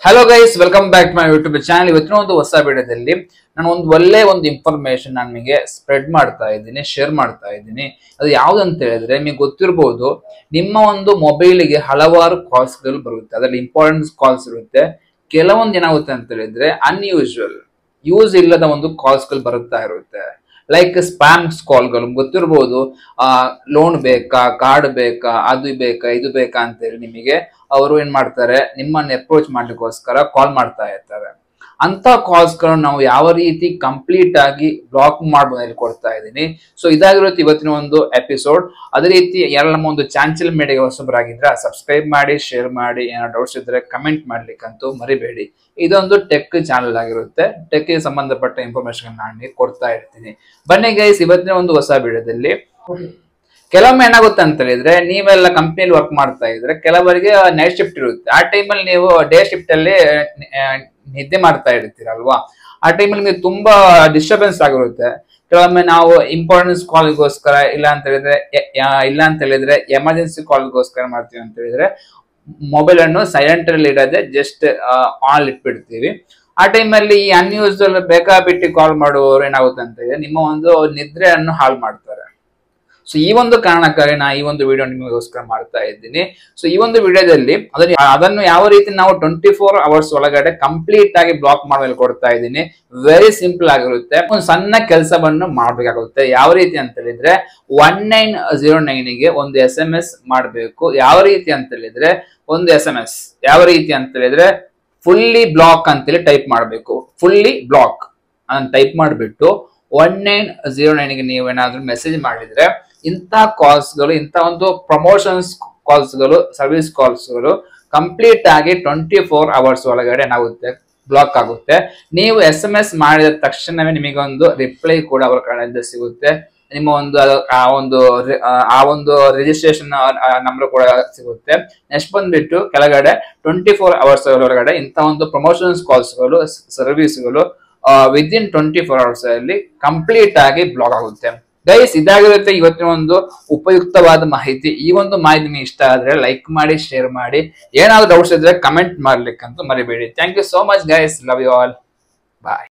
hello guys welcome back to my YouTube channel ಇವತ್ತಿನ ಒಂದು ಹೊಸ ವಿಡಿಯೋದಲ್ಲಿ ನಾನು ಒಂದು ಒಳ್ಳೆ ಒಂದು ಇನ್ಫಾರ್ಮೇಶನ್ ನಾನು ನಿಮಗೆ ಸ್ಪ್ರೆಡ್ ಮಾಡ್ತಾ ಇದ್ದೀನಿ ಶೇರ್ ಮಾಡ್ತಾ ಇದ್ದೀನಿ ಅದು ಯಾವ್ದಂತ ಹೇಳಿದ್ರೆ ನಿಮಗೆ ಗೊತ್ತಿರಬಹುದು ನಿಮ್ಮ ಒಂದು ಮೊಬೈಲಿಗೆ ಹಲವಾರು ಕಾಲ್ಸ್ಗಳು ಬರುತ್ತೆ ಅದರಲ್ಲಿ ಇಂಪಾರ್ಟೆಂಟ್ ಕಾಲ್ಸ್ ಇರುತ್ತೆ ಕೆಲವೊಂದು ಏನಾಗುತ್ತೆ ಅಂತ ಹೇಳಿದ್ರೆ ಅನ್ಯೂಶುವಲ್ ಯೂಸ್ ಇಲ್ಲದ ಒಂದು ಕಾಲ್ಸ್ಗಳು ಬರುತ್ತಾ ಇರುತ್ತೆ ಲೈಕ್ ಸ್ಪ್ಯಾಮ್ಸ್ ಕಾಲ್ಗಳು ಗೊತ್ತಿರಬಹುದು ಆ ಲೋನ್ ಬೇಕಾ ಕಾರ್ಡ್ ಬೇಕಾ ಅದು ಬೇಕಾ ಇದು ಬೇಕಾ ಅಂತ ಹೇಳಿ ನಿಮಗೆ ಅವರು ಏನ್ ಮಾಡ್ತಾರೆ ನಿಮ್ಮನ್ನ ಅಪ್ರೋಚ್ ಮಾಡ್ಲಿಕ್ಕೋಸ್ಕರ ಕಾಲ್ ಮಾಡ್ತಾ ಇರ್ತಾರೆ ಅಂತ ಕಾಲ್ಸ್ ಗಳನ್ನ ನಾವು ಯಾವ ರೀತಿ ಕಂಪ್ಲೀಟ್ ಆಗಿ ಬ್ಲಾಕ್ ಮಾಡ್ಬೋದು ಹೇಳಿ ಕೊಡ್ತಾ ಇದ್ದೀನಿ ಸೊ ಇದಾಗಿರುತ್ತೆ ಇವತ್ತಿನ ಒಂದು ಎಪಿಸೋಡ್ ಅದೇ ರೀತಿ ಯಾರು ನಮ್ಮ ಒಂದು ಚಾಂಚಲ್ ಮೀಡಿಯಾಗೆ ಹೊಸಬರಾಗಿದ್ರೆ ಸಬ್ಸ್ಕ್ರೈಬ್ ಮಾಡಿ ಶೇರ್ ಮಾಡಿ ಏನೋ ಡೌಟ್ಸ್ ಇದ್ರೆ ಕಮೆಂಟ್ ಮಾಡ್ಲಿಕ್ಕಂತೂ ಮರಿಬೇಡಿ ಇದೊಂದು ಟೆಕ್ ಚಾನಲ್ ಆಗಿರುತ್ತೆ ಟೆಕ್ ಗೆ ಸಂಬಂಧಪಟ್ಟ ಇನ್ಫಾರ್ಮೇಶನ್ ನಾನು ನಿಮಗೆ ಕೊಡ್ತಾ ಇರ್ತೀನಿ ಬನ್ನಿ ಗೈಸ್ ಇವತ್ತಿನ ಒಂದು ಹೊಸ ವಿಡಿಯೋದಲ್ಲಿ ಕೆಲವೊಮ್ಮೆ ಏನಾಗುತ್ತೆ ಅಂತ ಹೇಳಿದ್ರೆ ನೀವೆಲ್ಲ ಕಂಪ್ನಿಯಲ್ಲಿ ವರ್ಕ್ ಮಾಡ್ತಾ ಇದ್ರೆ ಕೆಲವರಿಗೆ ನೈಟ್ ಶಿಫ್ಟ್ ಇರುತ್ತೆ ಆ ಟೈಮಲ್ಲಿ ನೀವು ಡೇ ಶಿಫ್ಟ್ ಅಲ್ಲಿ ಆ, ನಿದ್ದೆ ಮಾಡ್ತಾ ಇರ್ತೀರಲ್ವಾ ಆ ಟೈಮಲ್ಲಿ ನಿಮಗೆ ತುಂಬಾ ಡಿಸ್ಟರ್ಬೆನ್ಸ್ ಆಗಿರುತ್ತೆ ಕೆಲವೊಮ್ಮೆ ನಾವು ಇಂಪಾರ್ಟೆನ್ಸ್ ಕಾಲ್ಗೋಸ್ಕರ ಇಲ್ಲ ಅಂತ ಹೇಳಿದ್ರೆ ಎ- ಯಾ- ಇಲ್ಲ ಅಂತ ಹೇಳಿದ್ರೆ ಎಮರ್ಜೆನ್ಸಿ ಕಾಲ್ಗೋಸ್ಕರ ಮಾಡ್ತೀವಿ ಅಂತ ಹೇಳಿದ್ರೆ ಮೊಬೈಲ್ ಅನ್ನು ಸೈಲೆಂಟ್ ಅಲ್ಲಿ ಇಡದೆ ಜಸ್ಟ್ ಆನ್ ಇಟ್ಬಿಡ್ತೀವಿ ಆ ಟೈಮಲ್ಲಿ ಈ ಅನ್ಯೂಸ್ವಲ್ ಬೇಕಾಬಿಟ್ಟಿ ಕಾಲ್ ಮಾಡುವವರು ಏನಾಗುತ್ತೆ ಅಂತ ಹೇಳಿದ್ರೆ ನಿಮ್ಮ ಒಂದು ನಿದ್ರೆಯನ್ನು ಹಾಳು ಮಾಡ್ತಾರೆ ಸೊ ಈ ಒಂದು ಕಾರಣಕ್ಕಾಗಿ ನಾ ಈ ಒಂದು ವಿಡಿಯೋ ನಿಮಗೋಸ್ಕರ ಮಾಡ್ತಾ ಇದ್ದೀನಿ ಸೊ ಈ ಒಂದು ವಿಡಿಯೋದಲ್ಲಿ ಅದನ್ನ ಅದನ್ನು ಯಾವ ರೀತಿ ನಾವು ಟ್ವೆಂಟಿ ಫೋರ್ ಅವರ್ಸ್ ಒಳಗಡೆ ಕಂಪ್ಲೀಟ್ ಆಗಿ ಬ್ಲಾಕ್ ಮಾಡಲು ಕೊಡ್ತಾ ಇದ್ದೀನಿ ವೆರಿ ಸಿಂಪಲ್ ಆಗಿರುತ್ತೆ ಒಂದು ಸಣ್ಣ ಕೆಲಸವನ್ನು ಮಾಡಬೇಕಾಗುತ್ತೆ ಯಾವ ರೀತಿ ಅಂತ ಹೇಳಿದ್ರೆ ಒನ್ ನೈನ್ ಜೀರೋ ನೈನ್ಗೆ ಒಂದು ಎಸ್ ಎಂ ಎಸ್ ಮಾಡಬೇಕು ಯಾವ ರೀತಿ ಅಂತ ಹೇಳಿದ್ರೆ ಒಂದು ಎಸ್ ಎಂ ಎಸ್ ಯಾವ ರೀತಿ ಅಂತ ಹೇಳಿದ್ರೆ ಫುಲ್ಲಿ ಬ್ಲಾಕ್ ಅಂತೇಳಿ ಟೈಪ್ ಮಾಡಬೇಕು ಫುಲ್ಲಿ ಬ್ಲಾಕ್ ಅದನ್ನ ಟೈಪ್ ಮಾಡಿಬಿಟ್ಟು ಒನ್ ನೈನ್ ಜೀರೋ ನೈನ್ಗೆ ನೀವೇನಾದ್ರೂ ಮೆಸೇಜ್ ಮಾಡಿದ್ರೆ ಇಂಥ ಕಾಲ್ಸ್ಗಳು ಇಂಥ ಒಂದು ಪ್ರಮೋಷನ್ಸ್ ಕಾಲ್ಸ್ಗಳು ಸರ್ವಿಸ್ ಕಾಲ್ಸ್ಗಳು ಕಂಪ್ಲೀಟ್ ಆಗಿ ಟ್ವೆಂಟಿ ಫೋರ್ ಅವರ್ಸ್ ಒಳಗಡೆ ಏನಾಗುತ್ತೆ ಬ್ಲಾಕ್ ಆಗುತ್ತೆ ನೀವು ಎಸ್ ಎಂ ಎಸ್ ಮಾಡಿದ ತಕ್ಷಣವೇ ನಿಮಗೊಂದು ರಿಪ್ಲೈ ಕೂಡ ಅವರ ಕಡೆಯಿಂದ ಸಿಗುತ್ತೆ ನಿಮ್ಮ ಒಂದು ಅದು- ಆ ಒಂದು ರಿ- ಆ- ಆ ಒಂದು ರಿಜಿಸ್ಟ್ರೇಷನ್ ನಂಬರ್ ಕೂಡ ಸಿಗುತ್ತೆ ನೆಕ್ಸ್ಟ್ ಬಂದ್ಬಿಟ್ಟು ಕೆಳಗಡೆ ಟ್ವೆಂಟಿ ಫೋರ್ ಅವರ್ಸ್ ಒಳಗಡೆ ಇಂಥ ಒಂದು ಪ್ರಮೋಷನ್ಸ್ ಕಾಲ್ಸ್ಗಳು ಸರ್ವಿಸ್ಗಳು ವಿದಿನ್ ಟ್ವೆಂಟಿ ಫೋರ್ ಅವರ್ಸ್ ಅಲ್ಲಿ ಕಂಪ್ಲೀಟ್ ಆಗಿ ಬ್ಲಾಕ್ ಆಗುತ್ತೆ ಗೈಸ್ ಇದಾಗಿರುತ್ತೆ ಇವತ್ತಿನ ಒಂದು ಉಪಯುಕ್ತವಾದ ಮಾಹಿತಿ ಈ ಒಂದು ಮಾಹಿತಿ ನಿಮಗೆ ಇಷ್ಟ ಆದ್ರೆ ಲೈಕ್ ಮಾಡಿ ಶೇರ್ ಮಾಡಿ ಏನಾದ್ರು ಡೌಟ್ಸ್ ಇದ್ರೆ ಕಮೆಂಟ್ ಮಾಡ್ಲಿಕ್ಕಂತೂ ಮರಿಬೇಡಿ thank you so much guys love you all bye